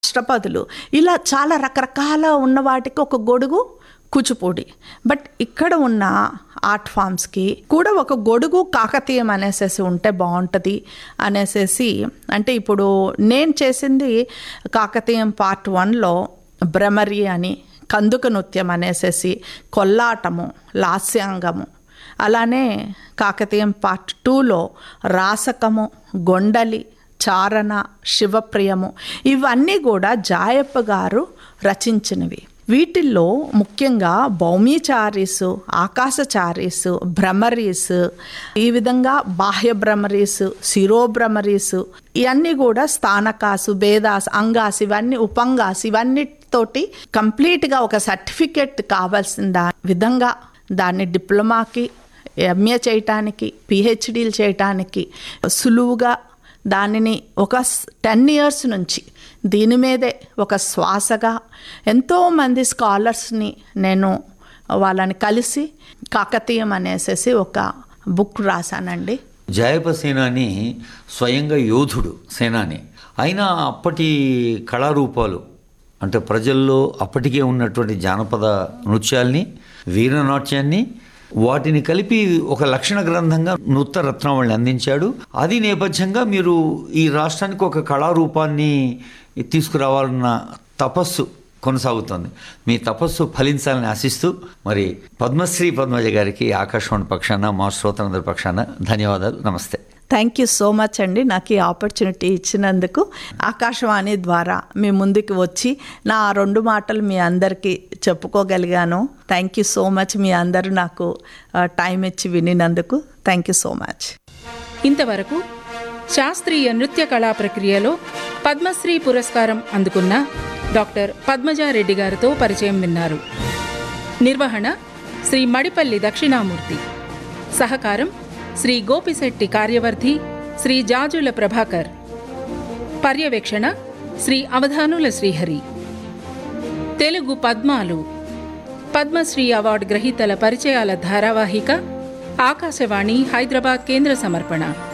అష్టపదులు ఇలా చాలా రకరకాల ఉన్న వాటికి ఒక గొడుగు కూచిపూడి బట్ ఇక్కడ ఉన్న ఆర్ట్ ఫామ్స్కి కూడా ఒక గొడుగు కాకతీయం అనేసేసి ఉంటే బాగుంటుంది అనేసేసి అంటే ఇప్పుడు నేను చేసింది కాకతీయం పార్ట్ వన్లో భ్రమరి అని కందుక నృత్యం అనేసేసి కొల్లాటము లాస్యాంగము అలానే కాకతీయం పార్ట్ టూలో రాసకము గొండలి చారణ శివప్రియము ఇవన్నీ కూడా జాయప్ప గారు రచించినవి వీటిల్లో ముఖ్యంగా భౌమీచారీస్ ఆకాశచారీస్ భ్రమరీస్ ఈ విధంగా బాహ్య భ్రమరీస్ శిరోభ్రమరీస్ ఇవన్నీ కూడా స్థానకాసు భేదాస్ అంగాస్ ఇవన్నీ ఉపంగాస్ ఇవన్నితోటి కంప్లీట్గా ఒక సర్టిఫికెట్ కావాల్సిన దా విధంగా దాన్ని డిప్లొమాకి ఎంఏ చేయటానికి పిహెచ్డీలు చేయటానికి సులువుగా దానిని ఒక టెన్ ఇయర్స్ నుంచి దీని మీదే ఒక శ్వాసగా ఎంతోమంది స్కాలర్స్ని నేను వాళ్ళని కలిసి కాకతీయం అనేసేసి ఒక బుక్ రాశానండి జయప సేనాని స్వయంగా యోధుడు సేనాని అయినా అప్పటి కళారూపాలు అంటే ప్రజల్లో అప్పటికే ఉన్నటువంటి జానపద నృత్యాల్ని వీరనాట్యాన్ని వాటిని కలిపి ఒక లక్షణ గ్రంథంగా నృత్య రత్నావళిని అందించాడు అది నేపథ్యంగా మీరు ఈ రాష్ట్రానికి ఒక కళారూపాన్ని తీసుకురావాలన్న తపస్సు కొనసాగుతోంది మీ తపస్సు ఫలించాలని ఆశిస్తూ మరి పద్మశ్రీ పద్మజ గారికి ఆకాశవాణి పక్షాన మా శ్రోతలందరి పక్షాన ధన్యవాదాలు నమస్తే థ్యాంక్ యూ సో మచ్ అండి నాకు ఈ ఆపర్చునిటీ ఇచ్చినందుకు ఆకాశవాణి ద్వారా మీ ముందుకు వచ్చి నా ఆ రెండు మాటలు మీ అందరికీ చెప్పుకోగలిగాను థ్యాంక్ యూ సో మచ్ మీ అందరూ నాకు టైం ఇచ్చి వినినందుకు థ్యాంక్ యూ సో మచ్ ఇంతవరకు శాస్త్రీయ నృత్య కళా ప్రక్రియలో పద్మశ్రీ పురస్కారం అందుకున్న డాక్టర్ పద్మజారెడ్డి గారితో పరిచయం విన్నారు నిర్వహణ శ్రీ మడిపల్లి దక్షిణామూర్తి సహకారం శ్రీ గోపిశెట్టి కార్యవర్ధి శ్రీ జాజుల ప్రభాకర్ పర్యవేక్షణ శ్రీ అవధానుల శ్రీహరి తెలుగు పద్మాలు పద్మశ్రీ అవార్డు గ్రహీతల పరిచయాల ధారావాహిక ఆకాశవాణి హైదరాబాద్ కేంద్ర సమర్పణ